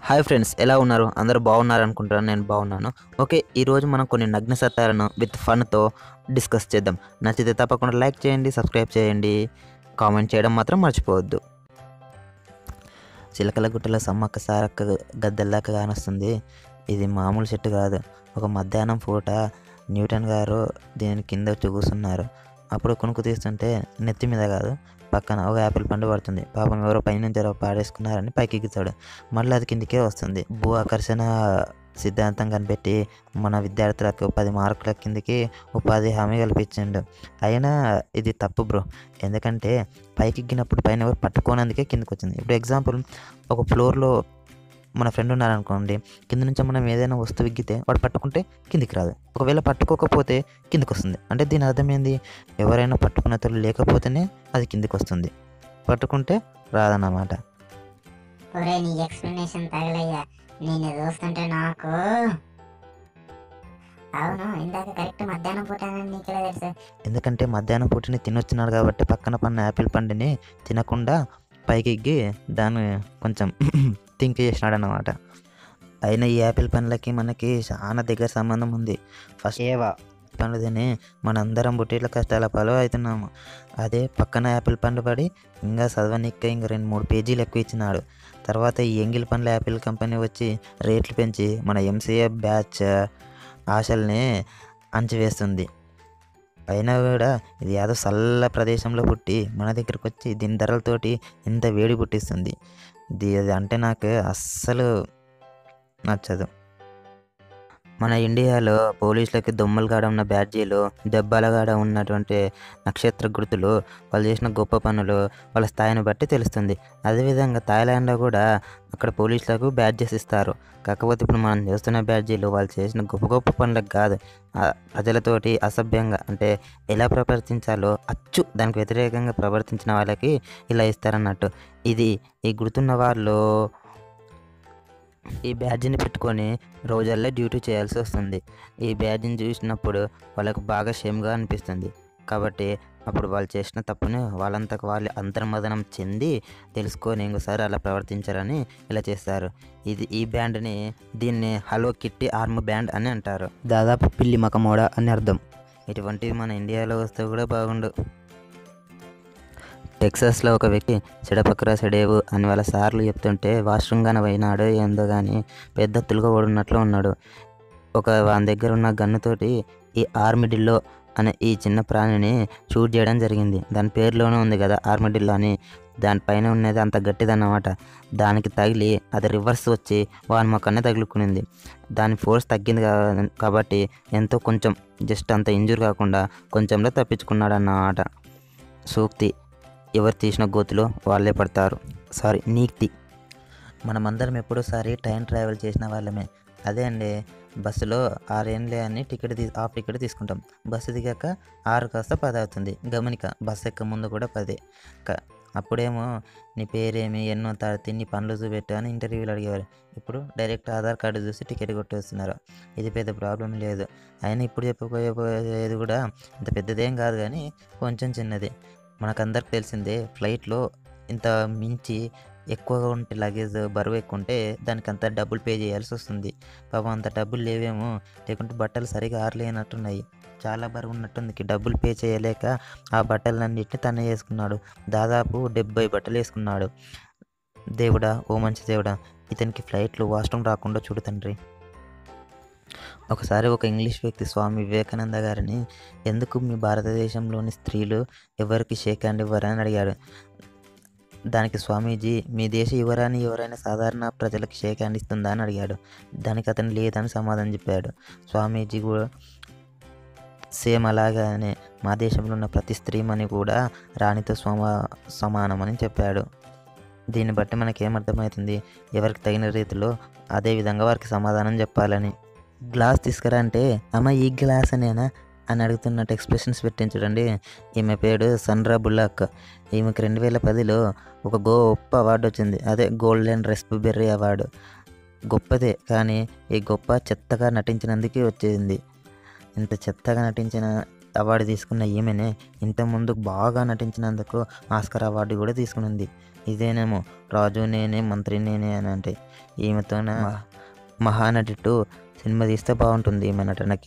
hi friends ఎలా ఉన్నారు అందరూ బాగున్నారు అనుకుంటాను నేను బాగున్నాను ఓకే ఈరోజు మనం కొన్ని నగ్న సత్యాలను విత్ ఫన్తో డిస్కస్ చేద్దాం నచ్చితే తప్పకుండా లైక్ చేయండి సబ్స్క్రైబ్ చేయండి కామెంట్ చేయడం మాత్రం మర్చిపోవద్దు చిలకల గుట్టల సమ్మక్క సారక్క గద్దెల్లాక కానొస్తుంది ఇది మామూలు చెట్టు కాదు ఒక మధ్యాహ్నం పూట న్యూటన్ గారు దీని కింద వచ్చి కూర్చున్నారు అప్పుడు కొనుక్కు తీస్తుంటే నెత్తి మీద కాదు పక్కన ఒక యాపిల్ పండు పడుతుంది పాపం ఎవరో పైనుంచి ఎవరో పాడేసుకున్నారని పైకి ఎగ్గుతాడు మళ్ళీ అది కిందికే వస్తుంది భూ ఆకర్షణ సిద్ధాంతం కనిపెట్టి మన విద్యార్థులకు పది మార్కుల కిందికి ఉపాధి హామీ కల్పించిండు అయినా ఇది తప్పు బ్రో ఎందుకంటే పైకి ఎక్కినప్పుడు పైన ఎవరు పట్టుకోనందుకే కిందకి వచ్చింది ఇప్పుడు ఎగ్జాంపుల్ ఒక ఫ్లోర్లో మన ఫ్రెండ్ ఉన్నారనుకోండి కింద నుంచి మనం ఏదైనా వస్తువు ఎక్కితే వాడు పట్టుకుంటే కిందికి రాదు ఒకవేళ పట్టుకోకపోతే కిందికి వస్తుంది అంటే దీని అర్థం ఏంది ఎవరైనా పట్టుకున్న తోడు లేకపోతేనే అది కిందికి వస్తుంది పట్టుకుంటే రాదన్నమాట ఒరే నీ ఎక్స్ప్లెనేషన్ తగలయ్యా నేను చూస్తుంటే నాకు అవును ఇందాక కరెక్ట్ మధ్యాహ్నం పూట నీకెలా తెలుసు ఎందుకంటే మధ్యాహ్నం పూటని తినొచ్చినాడు కాబట్టి పక్కన పన్న యాపిల్ పండుని తినకుండా పైకి ఎగ్గి దాన్ని కొంచెం థింక్ చేసినాడు అన్నమాట అయినా ఈ యాపిల్ పండ్లకి మనకి చాలా దగ్గర సంబంధం ఉంది ఫస్ట్ ఏవా పండు తిని మనందరం బుట్టిల కష్టాల పాలు అవుతున్నాము అదే పక్కన యాపిల్ పండు పడి ఇంకా చదవనిక్క ఇంకా రెండు మూడు పేజీలు ఎక్కువ ఇచ్చినాడు తర్వాత ఈ ఎంగిల్ పండ్ల యాపిల్ కంపెనీ వచ్చి రేట్లు పెంచి మన ఎంసీఏ బ్యాచ్ ఆశల్ని అంచివేస్తుంది అయినా కూడా ఇది ఏదో చల్ల ప్రదేశంలో పుట్టి మన దగ్గరకు వచ్చి దీని ధరలతోటి ఇంత వేడి పుట్టిస్తుంది ఇది అది అంటే నాకు అస్సలు నచ్చదు మన ఇండియాలో పోలీసులకి దొమ్మల కాడ ఉన్న బ్యాడ్జీలు దెబ్బల కాడ ఉన్నటువంటి నక్షత్ర గుర్తులు వాళ్ళు చేసిన గొప్ప పనులు వాళ్ళ స్థాయిని బట్టి తెలుస్తుంది అదేవిధంగా థాయిలాండ్లో కూడా అక్కడ పోలీసులకు బ్యాడ్జెస్ ఇస్తారు కాకపోతే ఇప్పుడు మనం చేస్తున్న బ్యాడ్జీలు వాళ్ళు చేసిన గొప్ప గొప్ప పనులకు కాదు ఆ ప్రజలతోటి అసభ్యంగా అంటే ఎలా ప్రవర్తించాలో అచ్చు దానికి వ్యతిరేకంగా ప్రవర్తించిన వాళ్ళకి ఇలా ఇస్తారన్నట్టు ఇది ఈ గుర్తున్న వాళ్ళు ఈ బ్యాడ్జిని పెట్టుకొని రోజల్లో డ్యూటీ చేయాల్సి వస్తుంది ఈ బ్యాడ్జిని చూసినప్పుడు వాళ్ళకు బాగా షేమ్గా అనిపిస్తుంది కాబట్టి అప్పుడు వాళ్ళు చేసిన తప్పుని వాళ్ళంతకు వాళ్ళు అంతర్మదనం చెంది తెలుసుకొని ఇంకోసారి అలా ప్రవర్తించారని ఇలా చేస్తారు ఇది ఈ బ్యాండ్ని దీన్ని హలో కిట్టి ఆర్మ్ బ్యాండ్ అని అంటారు దాదాపు పిల్లి మకమోడ అని అర్థం ఇటువంటివి మన ఇండియాలో వస్తే కూడా బాగుండు టెక్సాస్లో ఒక వ్యక్తి చెడపక్కర సెడేవు అని వాళ్ళ సార్లు చెప్తుంటే వాష్రూమ్ గాన పోయినాడు ఏందో కానీ పెద్ద తులుగబడినట్లు ఉన్నాడు ఒక వాని దగ్గర ఉన్న గన్నుతోటి ఈ ఆర్మిడిల్లో అనే ఈ చిన్న ప్రాణిని షూట్ చేయడం జరిగింది దాని పేరులోనే ఉంది కదా ఆర్మిడిల్లో అని దానిపైన ఉన్నది అంత గట్టిదన్నమాట దానికి తగిలి అది రివర్స్ వచ్చి వాని మొక్కనే తగులుకునింది దాని ఫోర్స్ తగ్గింది కా- కాబట్టి ఎంతో కొంచెం జస్ట్ అంత ఇంజూర్ కాకుండా కొంచెంలో తప్పించుకున్నాడు అన్నమాట సూక్తి ఎవరు తీసిన గోతులో వాళ్ళే పడతారు సారీ నీక్తి మనమందరం ఎప్పుడోసారి ట్రైన్ ట్రావెల్ చేసిన వాళ్ళమే అదే అండి బస్సులో ఆరేండ్లే అని టికెట్ తీ హాఫ్ టికెట్ తీసుకుంటాం బస్సు దిగాక ఆరు కాస్త పది అవుతుంది గమనిక బస్సు ఎక్క ముందు కూడా పదే క అప్పుడేమో నీ పేరేమి ఎన్నో తాడితే నీ పనులు చూపెట్టు అని ఇంటర్వ్యూలు అడిగేవారు ఇప్పుడు డైరెక్ట్ ఆధార్ కార్డు చూసి టికెట్ కొట్టేస్తున్నారు ఇది పెద్ద ప్రాబ్లం లేదు అయినా ఇప్పుడు చెప్పబోయేది కూడా ఇంత పెద్దదేం కాదు కానీ కొంచెం చిన్నది మనకందరికి తెలిసిందే ఫ్లైట్లో ఇంత మించి ఎక్కువగా ఉంటే లగేజ్ బరువు ఎక్కువ ఉంటే దానికి అంత డబ్బులు పే చేయాల్సి వస్తుంది పాపం అంత డబ్బులు లేవేమో లేకుంటే బట్టలు సరిగా ఆరలేనట్టున్నాయి చాలా బరువు ఉన్నట్టుంది డబ్బులు పే చేయలేక ఆ బట్టలన్నింటినీ తనే వేసుకున్నాడు దాదాపు డెబ్బై బట్టలు వేసుకున్నాడు దేవుడా ఓ మంచి దేవుడా ఇతనికి ఫ్లైట్లో వాష్రూమ్ రాకుండా చూడు తండ్రి ఒకసారి ఒక ఇంగ్లీష్ వ్యక్తి స్వామి వివేకానంద గారిని ఎందుకు మీ భారతదేశంలోని స్త్రీలు ఎవరికి షేక్ హ్యాండ్ ఇవ్వరని అడిగాడు దానికి స్వామీజీ మీ దేశ యువరాని ఎవరైనా సాధారణ ప్రజలకు షేక్ హ్యాండ్ ఇస్తుందా అని అడిగాడు దానికి అతను లేదని సమాధానం చెప్పాడు స్వామీజీ కూడా సేమ్ అలాగానే మా దేశంలో ఉన్న ప్రతి స్త్రీమని కూడా రాణితో సమ సమానమని చెప్పాడు దీన్ని బట్టి మనకి ఏమర్థమవుతుంది ఎవరికి తగిన రీతిలో అదే విధంగా వారికి సమాధానం చెప్పాలని గ్లాస్ తీసుకురా అంటే అమ్మ ఈ గ్లాస్ అనేనా అని అడుగుతున్నట్టు ఎక్స్ప్రెషన్స్ పెట్టింది చూడండి ఈమె పేరు సన్రా బుల్లాక్ ఈమెకి రెండు వేల పదిలో ఒక గొప్ప అవార్డు వచ్చింది అదే గోల్డెన్ రెస్పిబెర్రీ అవార్డు గొప్పదే కానీ ఈ గొప్ప చెత్తగా నటించినందుకే వచ్చింది ఇంత చెత్తగా నటించిన అవార్డు తీసుకున్న ఈమెనే ఇంతకుముందు బాగా నటించినందుకు ఆస్కర్ అవార్డు కూడా తీసుకునింది ఇదేనేమో రాజు నేనే మంత్రి నేనే అని అంటే ఈమెతోన మహానటి టూ సినిమా తీస్తే బాగుంటుంది ఈమె నటనకి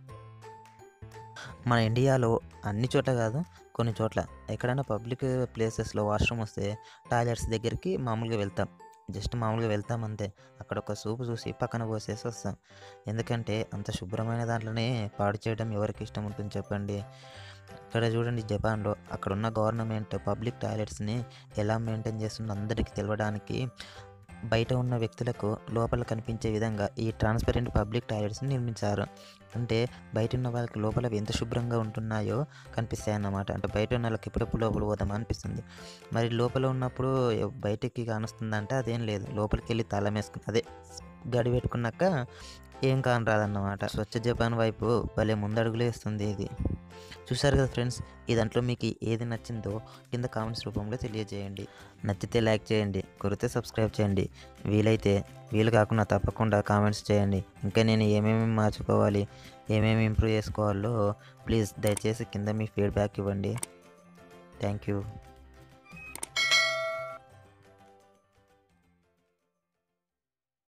మన ఇండియాలో అన్ని చోట్ల కాదు కొన్ని చోట్ల ఎక్కడైనా పబ్లిక్ ప్లేసెస్లో వాష్రూమ్ వస్తే టాయిలెట్స్ దగ్గరికి మామూలుగా వెళ్తాం జస్ట్ మామూలుగా వెళ్తాం అంతే అక్కడ ఒక సూపు చూసి పక్కన పోసేసి వస్తాం ఎందుకంటే అంత శుభ్రమైన దాంట్లోనే పాడు చేయడం ఎవరికి ఇష్టం ఉంటుంది చెప్పండి ఇక్కడ చూడండి జపాన్లో అక్కడ ఉన్న గవర్నమెంట్ పబ్లిక్ టాయిలెట్స్ని ఎలా మెయింటైన్ చేస్తుందో అందరికీ తెలవడానికి బయట ఉన్న వ్యక్తులకు లోపల కనిపించే విధంగా ఈ ట్రాన్స్పరెంట్ పబ్లిక్ టాయిలెట్స్ని నిర్మించారు అంటే బయట ఉన్న వాళ్ళకి లోపల ఎంత శుభ్రంగా ఉంటున్నాయో కనిపిస్తాయి అన్నమాట అంటే బయట ఉన్న వాళ్ళకి ఎప్పుడెప్పుడు లోపల పోదామా అనిపిస్తుంది మరి లోపల ఉన్నప్పుడు ఎవ్- బయటికి కానొస్తుందంటే అదేం లేదు లోపలికి వెళ్ళి తాళం వేసుకుని అదే గడి పెట్టుకున్నాక ఏం కాని రాదన్నమాట స్వచ్ఛ జపాన్ వైపు భలే ముందడుగులు వేస్తుంది ఇది చూసారు కదా ఫ్రెండ్స్ ఈ దాంట్లో మీకు ఏది నచ్చిందో కింద కామెంట్స్ రూపంలో తెలియజేయండి నచ్చితే లైక్ చేయండి కురితే సబ్స్క్రైబ్ చేయండి వీలైతే వీలు కాకుండా తప్పకుండా కామెంట్స్ చేయండి ఇంకా నేను ఏమేమి మార్చుకోవాలి ఏమేమి ఇంప్రూవ్ చేసుకోవాలో ప్లీజ్ దయచేసి కింద మీ ఫీడ్బ్యాక్ ఇవ్వండి థ్యాంక్ యూ